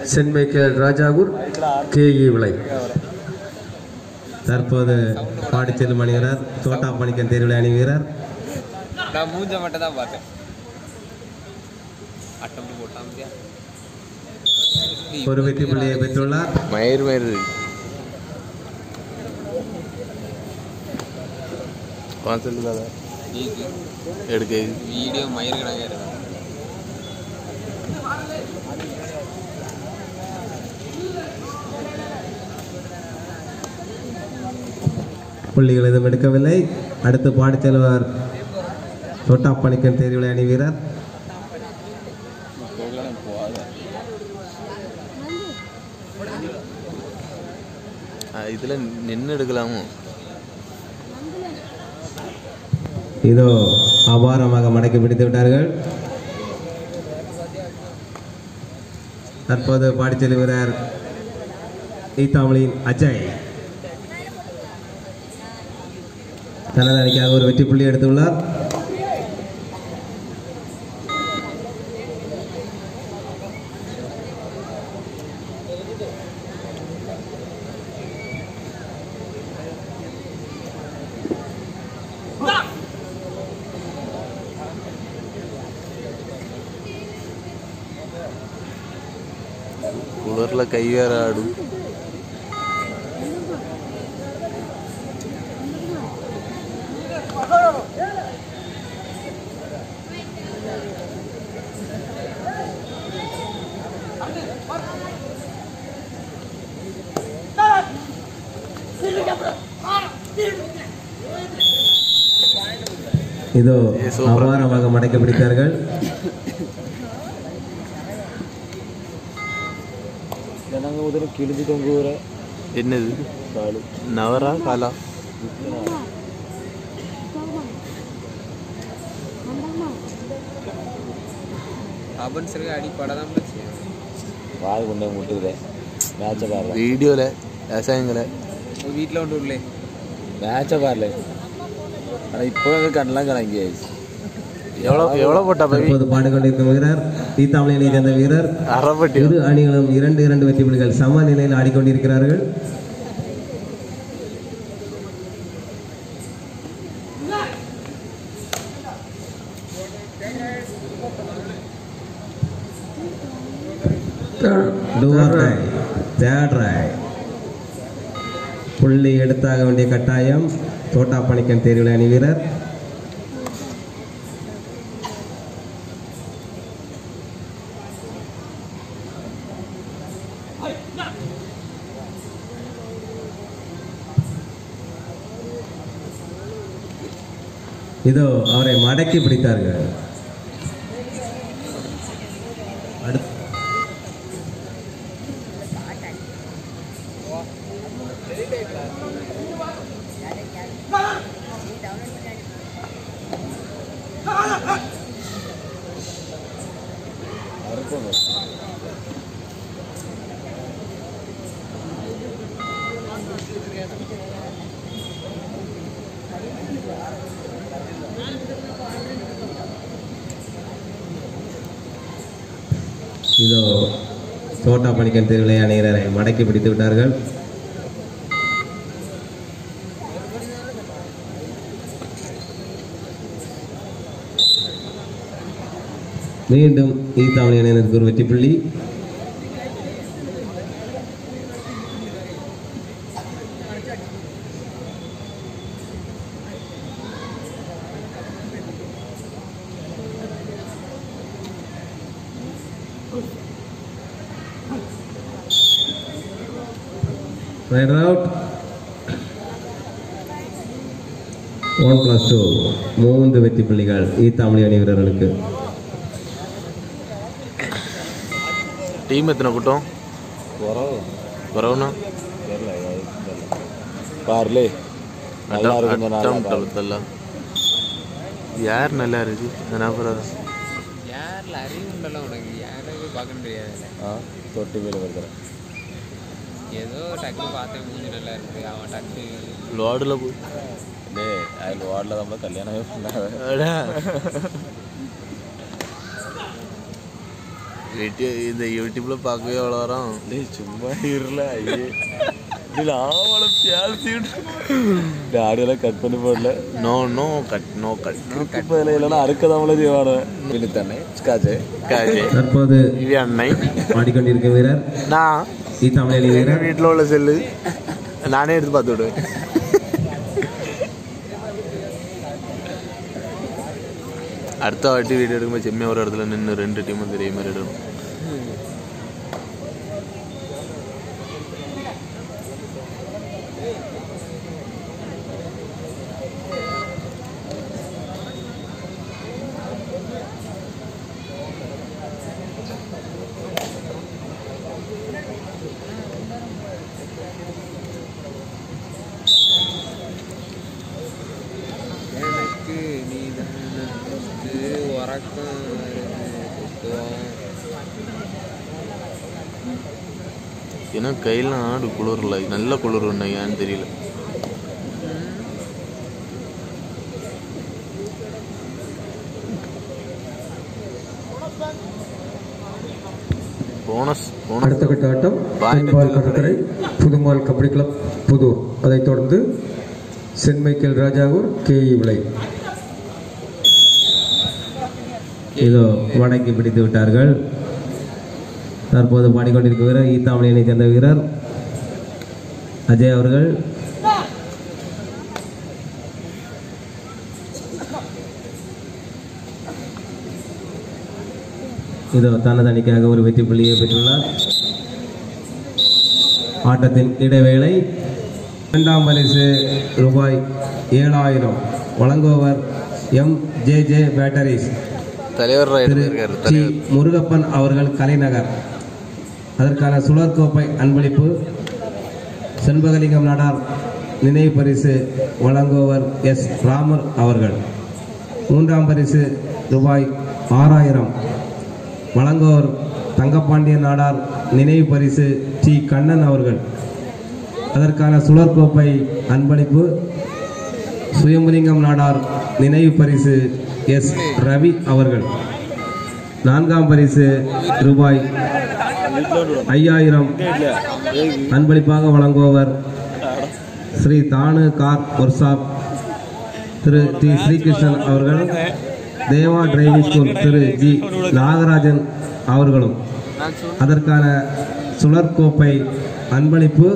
Send Michael Rajavur கேஇ விளை தற்போது பாடிச்செல்லும் அணிகிறார் தோட்டா பணிக்கன் தேர்வில் அணி வீரர் நான் மூஞ்ச மட்டும் தான் பார்த்தேன் அட்டம் போட்டான் பாத்தியா? ஒரு வெற்றி புள்ளியை பெற்றுள்ளார் மயிர் மயிர் கான்செப்ட் தானே இது எடுக்க வீடியோ மயிர் கணக்காக இருக்கும் புள்ளிகள் எதுவும் எடுக்கவில்லை அடுத்து பாடிச் செல்வார் தோட்டா பணிக்கன் தேர்வில் அணி வீரர் இதில் நின்று எடுக்கலாமோ இதோ அபாரமாக மடக்கி பிடித்து விட்டார்கள் தற்போது பாடிச் செல்லும் வீரர் ஈத்தாமலின் அஜய் தனது அணிக்காக ஒரு வெற்றி புள்ளி எடுத்துள்ளார் குளிரில் கை வேற ஆடும் இதோ ஏ, சூப்பர். அபாரமாக மடக்கி பிடித்தார்கள் என்னது நவரா காலா அவன் சரி அடி படம் தான் வாது கொண்டே முட்டுக்குதே மேட்சை பாருல வீடியோவில் விவசாயங்களை வீட்டில் ஒன்று உள்ளே மேட்சை பாருல ஆனால் இப்போ கண்ணெலாம் கலங்கி ஆயிடுச்சு எவ்வளோ எவ்வளோ போட்டா பவி தற்போது பாடிக்கொண்டிருக்கும் வீரர் ஈத்தாமலை அணியை சேர்ந்த வீரர் அரைப்பட்டி இரு அணிகளும் இரண்டு இரண்டு வெற்றி புள்ளிகள் சம நிலையில் ஆடிக்கொண்டிருக்கிறார்கள் Do or die. Third right. புள்ளி எடுத்தாக வேண்டிய கட்டாயம் தோட்டா பணிக்கன் தேர்வில் அணி வீரர் இதோ அவரை மடக்கி பிடித்தார்கள் அடுத்து இதோ தோட்டா பணிக்கன் திருவிழை அணியினரை மடக்கி பிடித்து விட்டார்கள் மீண்டும் ஈத்தாமணி அணியினருக்கு ஒரு வெற்றி புள்ளி right out one plus two மூன்று வெற்றி புள்ளிகள் ஈத்தாமணி அணி வீரர்களுக்கு டீம் எத்தனை கூட்டம் குறவு குறவுனா தெரியல ஏதாவது தெரியல பாருலே நல்லா இருக்கும் அட்டம் தளத்தல்ல யார் நல்லா இருக்கு அப்புறம் யாரில் அறிவு உண்டല്ലോ உனக்கு யாரை போய் பார்க்கணும் தெரியாதுல்ல ஆ தொட்டி மேலே வருகிறேன் ஏதோ டக்குனு பார்த்தேன் மூஞ்சி நல்லா இருக்கு அவன் டக்கு லோடில் போய் டே அதில் வார்டில் தான் கல்யாணமே பண்ணாங்க அடா. வீட்டு இந்த யூடியூப்ல பார்க்கவே அவ்வளோ வரும் டேய் சும்மா இருல ஐயே இதில் ஆவலை பேசிட்டு இந்த ஆடியெல்லாம் கட் பண்ணி போடல no no cut no cut இப்போ இதில் இல்லைன்னா அறுக்கதாமலே செய்வானு பின்னு தானே ஸ்காட்சு காஜே தற்போது இது அன்னை பாடிக்கொண்டிருக்கும் வீரர் நான் ஈ தமிழ் எங்க வீரர் வீட்டில் உள்ள செல்லு நானே எடுத்து பார்த்து விடுவேன் அடுத்த வாட்டி வீடியோ எடுக்கும்போது செம்மையாக ஒரு இடத்துல நின்று ரெண்டு டீமும் தெரிய மாதிரி எடுக்கணும் எனக்கு நீ தான் உறக்கம் வருது சுத்துவோம் ஏன்னா கையில் ஆடு குளிரல நல்ல குளிர் ஒன்று ஏன்னு தெரியல போனஸ் போனஸ் அடுத்த கட்ட ஆட்டம் பாய் தென்பால் நெஞ்சில் கடற்கரை புதுமால் கபடி கிளப் புதூர் அதைத் தொடர்ந்து சென்ட் மைக்கேல் ராஜாவூர் கேஇ விளை இதோ வடக்கி பிடித்து விட்டார்கள் தற்போது பாடிக்கொண்டிருக்கும் வீரர் ஈத்தாமணியனை சேர்ந்த வீரர் அஜய் அவர்கள் இதோ தனது அணிக்காக ஒரு வெற்றி புள்ளியை பெற்றுள்ளார் ஆட்டத்தின் இடைவேளை இரண்டாம் பரிசு ரூபாய் ஏழாயிரம் வழங்குபவர் எம் ஜே ஜே பேட்டரிஸ் தலைவர் திரு இருக்காரு சி தலைவர் முருகப்பன் அவர்கள் கலைநகர் அதற்கான சுழற்கோப்பை அன்பளிப்பு செண்பகலிங்கம் நாடார் நினைவு பரிசு வழங்குபவர் எஸ் ராமர் அவர்கள் மூன்றாம் பரிசு ரூபாய் ஆறாயிரம் வழங்குவோர் தங்கப்பாண்டியன் நாடார் நினைவு பரிசு டி கண்ணன் அவர்கள் அதற்கான சுழற்கோப்பை அன்பளிப்பு சுயம்புலிங்கம் நாடார் நினைவு பரிசு எஸ் ரவி அவர்கள் நான்காம் பரிசு ரூபாய் ஐயாயிரம் அன்பளிப்பாக வழங்குபவர் ஸ்ரீ தானு கார் ஒர்க்ஷாப் திரு டி ஸ்ரீகிருஷ்ணன் அவர்கள் தேவா டிரைவிங் ஸ்கூல் திரு ஜி நாகராஜன் அவர்களும் அதற்கான சுழற்கோப்பை அன்பளிப்பு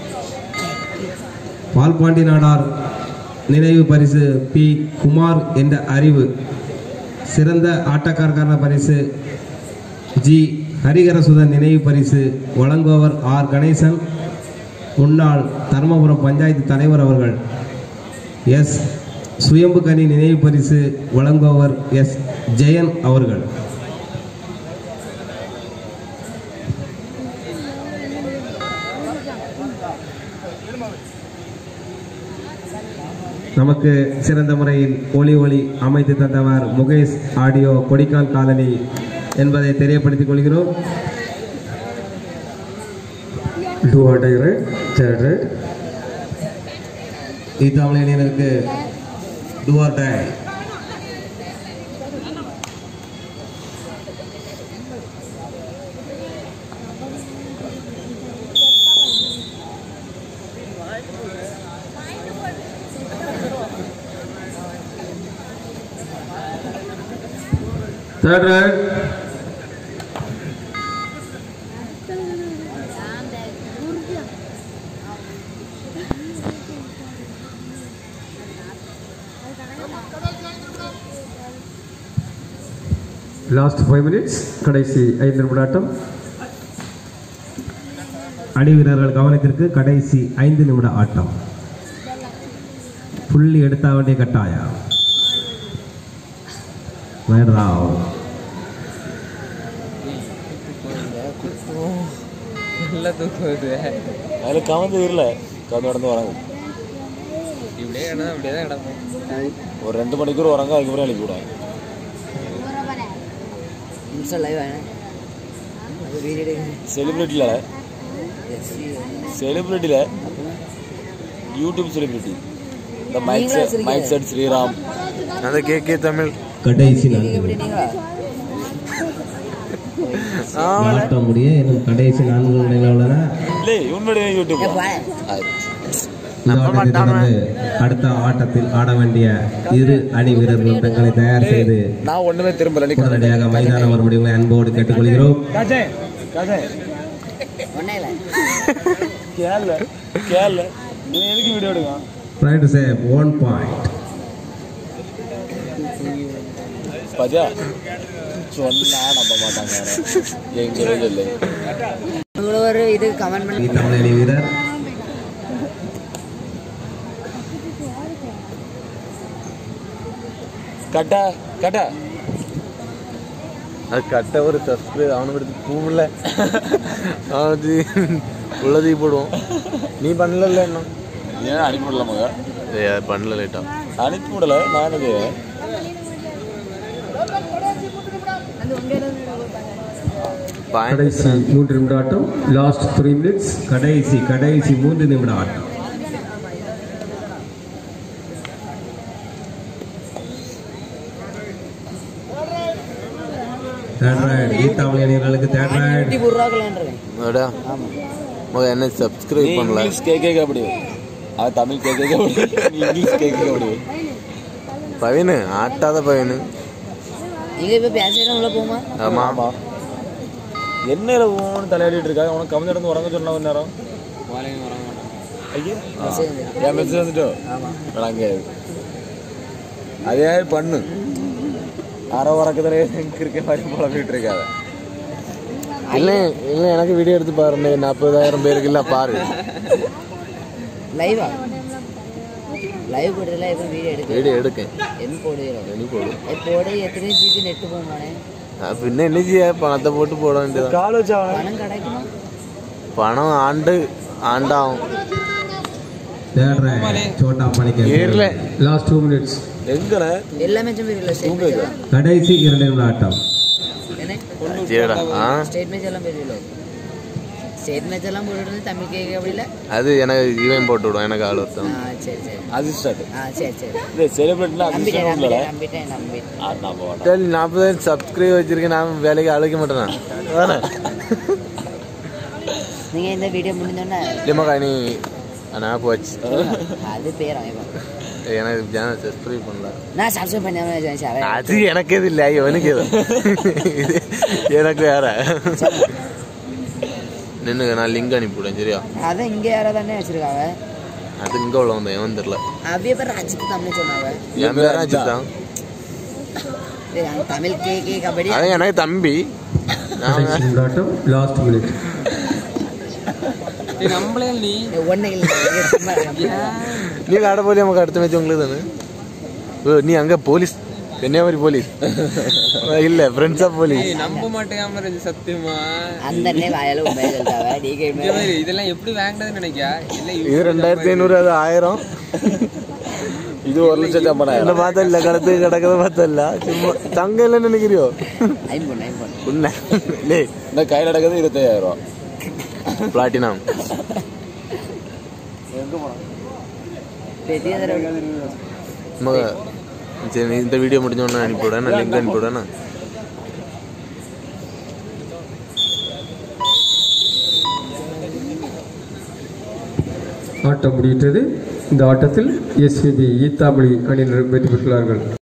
பால்பாண்டி நாடார் நினைவு பரிசு பி குமார் என்ற அறிவு சிறந்த ஆட்டக்காரக்கான பரிசு ஜி ஹரிகரசுதன் நினைவு பரிசு வழங்குபவர் ஆர் கணேசன் முன்னாள் தர்மபுரம் பஞ்சாயத்து தலைவர் அவர்கள் எஸ் சுயம்புகனி நினைவு பரிசு வழங்குபவர் எஸ் ஜெயன் அவர்கள் நமக்கு சிறந்த முறையில் ஒளி ஒளி அமைத்து தந்தவர் முகேஷ் ஆடியோ கொடிக்கால் காலனி என்பதை தெரியப்படுத்திக் கொள்கிறோம் டூ ஆடையர் தேர்ட் ரைட் ஈத்தாமலை அணியினருக்கு டுவார் டை third right last five minutes கடைசி ஐந்து நிமிட ஆட்டம் அணி வீரர்கள் கவனத்திற்கு கடைசி ஐந்து நிமிட ஆட்டம் புள்ளி எடுத்த வேண்டிய கட்டாயம் வேண்டாம் நல்லா தூக்கம் வருது அதில் கவர்ந்து இருல கவர்ந்து நடந்து வராங்க இப்படியே கிடந்தா அப்படியே தான் கிடப்போம் ஒரு ரெண்டு மணிக்கூர் வராங்க அதுக்கப்புறம் எழுப்பி விடுவாங்க செலிபிரிட்டியில் செலிபிரிட்டியில் யூடியூப் செலிபிரிட்டி இந்த mike set mike set Sriram அதை கே கே தமிழ் கடைசி நான்கு நிமிடம். ஆட்டம் முடிய இன்னும் கடைசி நான்கு நிலையில் உள்ளன இல்லை உண்மையுடைய யூடியூப் இந்த ஆட்டத்தை தொடர்ந்து அடுத்த ஆட்டத்தில் ஆட வேண்டிய இரு அணி வீரர்களும் தங்களை தயார் செய்து நான் ஒண்ணுமே திரும்பல நீ உடனடியாக மைதானம் வர முடியுமா அன்போடு கேட்டுக்கொள்கிறோம் காஜே காஜே கேள கேள நீ எதுக்கு வீடியோ எடுங்க ரைட் சேவ் ஒன் பாயிண்ட் பஜா சொன்னா நம்ப மாட்டாங்க எங்க இல்லை இவ்வளோ ஒரு இது கமெண்ட் பண்ணி தமிழ் அணி வீரர் கட்டா கட்டா அது கட்ட ஒரு சப்ஸ்கிரைப் அவனுக்கு எடுத்து பூவில் அவனுக்கு உள்ளதை போடுவோம் நீ பண்ணல என்ன ஏன் அனுப்பி விடல மக பண்ணல லேட்டா அனுப்பி விடல நான் இது கடைசி மூன்று நிமிட ஆட்டம் லாஸ்ட் த்ரீ மினிட்ஸ் கடைசி கடைசி மூன்று நிமிட ஆட்டம் தேர்ட் ரைட் ஈத்தாவளி அணியர்களுக்கு தேர்ட் ரைட் நூற்றி ரூபாக்கலான்றேன் அடா மக என்ன சப்ஸ்கிரைப் பண்ணல இங்கிலீஷ் கேட்க அப்படி அது தமிழ் கேட்க அப்படி நீ இங்கிலீஷ் கேட்க அப்படி பவினு ஆட்டாத பவினு நீங்கள் இப்போ பேசுகிறேன் உள்ள போமா ஆமா ஆமா என்ன ஊன்னு தலையாடிட்டு இருக்கா உனக்கு கம்மி இருந்து உறங்க சொன்ன ஒரு நேரம் வேலையும் வர மாட்டாங்க ஐயோ மெசேஜ் என் மெசேஜ் வந்துட்டோ ஆமாம் விளங்க அதே பண்ணு அரை உறக்கத்துல இருக்க மாதிரி புலம்பிட்டு இருக்காத இல்ல இல்ல எனக்கு வீடியோ எடுத்து பாருங்க நாற்பதாயிரம் பேருக்கு இல்ல பாரு லைவா லைவ் போடுறதுல எப்போ வீடியோ எடுக்க வீடியோ எடுக்கேன் எப்போ போடுகிறோம் இனி போடு போட எத்தனை ஜிபி நெட்டு போமானே அஹ் பின்ன என்ன செய்ய பணத்தை போட்டு போட வேண்டியதான் கால் வச்சா பணம் கிடைக்குமா பணம் ஆண்டு ஆண்டாகும் தேர்ட் ரைட் சோட்டா பணிக்க ஏர்ல லாஸ்ட் டூ மினிட்ஸ் எங்கன எல்லாமே போயிருக்கல ஸ்டேட் மேட்ச் எல்லாம் கடைசி இரண்டு நிமிட ஆட்டம் என்ன சரிடா ஆ ஸ்டேட் மேட்ச் எல்லாம் போயிருக்கல ஸ்டேட் மேட்ச் எல்லாம் போட்டுட்டு தமிழ் கேட்க அப்படி இல்லை அது எனக்கு இவன் போட்டு விடும் எனக்கு ஆள் ஒருத்தன் ஆ சரி சரி அசிஸ்டன்ட் ஆ சரி சரி இது செலிபிரிட்டினா நம்பிட்டேன் அசிஸ்டன்ட் இல்ல நம்பிட்டேன் நம்பிட்டேன் நம்பிட்டேன் அது நம்ப மாட்டேன் டெல் நாற்பதாயிரம் சப்ஸ்கிரைப் வச்சிருக்கேன் நான் வேலைக்கு அழைக்க மாட்டேனா வேணா நீங்கள் இந்த வீடியோ முடிஞ்சோன்னே இல்லைம்மாக்கா நீ நான் போச்சு அது பேர் அவன் எனக்கு சேனல் சப்ஸ்கிரைப் பண்ணல நான் சப்ஸ்கிரைப் பண்ணி சார் அது எனக்கு எது இல்லை இவனுக்கு எது இது எனக்கு வேற நின்னுங்க நான் லிங்க் அனுப்பிவிடுவேன் சரியா அதான் இங்கே யாரோ தானே வச்சிருக்காங்க அது இங்க உள்ள வந்தேன் எவன் தெரியல அவ்விய பேர் அஜித் தமிழ் சொன்னாங்க என் பேரா தான் சரி, அங்க தமிழ் கே கே கபடி அது எனக்கு தம்பி நான் கடைசி நிமிட ஆட்டம் லாஸ்ட் மினிட் நீ நம்மளே நீ ஒன்றும் இல்லை இங்க சும்மா நீ காட போலி நமக்கு அடுத்த மேட்ச் உங்களுக்கு தானே ஓ நீ அங்க போலீஸ் கன்னியாகுமரி போலீஸ் இல்ல ஃப்ரெண்ட்ஸா போலீஸ் ஏய், நம்ப மாட்டேங்காம இருந்துச்சு சத்தியமா அந்த அண்ணே வாயால உண்மையை சொல்லிட்டாங்க டிகே இங்க பாரு, இதெல்லாம் எப்படி வாங்கினதுன்னு நினைக்கியா இல்ல இது ரெண்டாயிரத்தி ஐநூறு அது ஆயிரம் இது ஒரு லட்சம் என்ன சம்பளம் பார்த்தா இல்ல கடத்து கிடக்கத பார்த்தா இல்ல சும்மா தங்க இல்லைன்னு நினைக்கிறியோ ஐம்பொண்ணு ஐம்பொண்ணு உன்ன லே இந்த கையில் நடக்கிறது இருபத்தையாயிரம் ரூபா பிளாட்டினம் பெரிய தடவை மக சரி நீ இந்த வீடியோ முடிஞ்சோன்னு அனுப்பிவிட நான் லிங்க் அனுப்பிவிடேண்ணா ஆட்டம் முடிவிட்டது இந்த ஆட்டத்தில் எஸ்பிபி ஈத்தாமொழி அணியினர் வெற்றி பெற்றுள்ளார்கள்